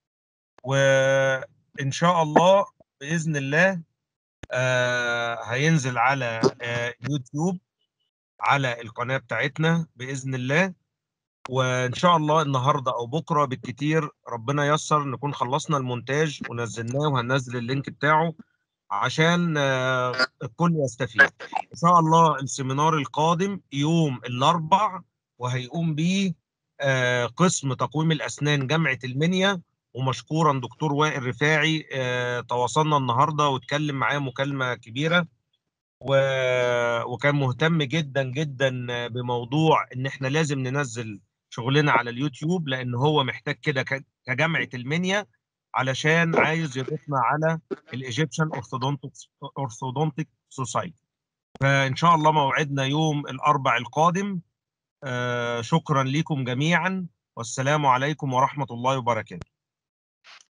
وان شاء الله باذن الله آه هينزل على آه يوتيوب على القناه بتاعتنا باذن الله وان شاء الله النهارده او بكره بالكتير ربنا ييسر نكون خلصنا المونتاج ونزلناه وهننزل اللينك بتاعه عشان آه، الكل يستفيد ان شاء الله السيمينار القادم يوم الاربع وهيقوم به آه، قسم تقويم الاسنان جامعه المنيا ومشكورا دكتور وائل رفاعي آه، تواصلنا النهارده واتكلم معاه مكالمه كبيره و... وكان مهتم جدا جدا بموضوع ان احنا لازم ننزل شغلنا على اليوتيوب لان هو محتاج كده ك- كجامعه المنيا علشان عايز يضيفنا على الايجيبشن اورثودونتيك سوسايتي فان شاء الله موعدنا يوم الاربع القادم آه شكرا لكم جميعا والسلام عليكم ورحمه الله وبركاته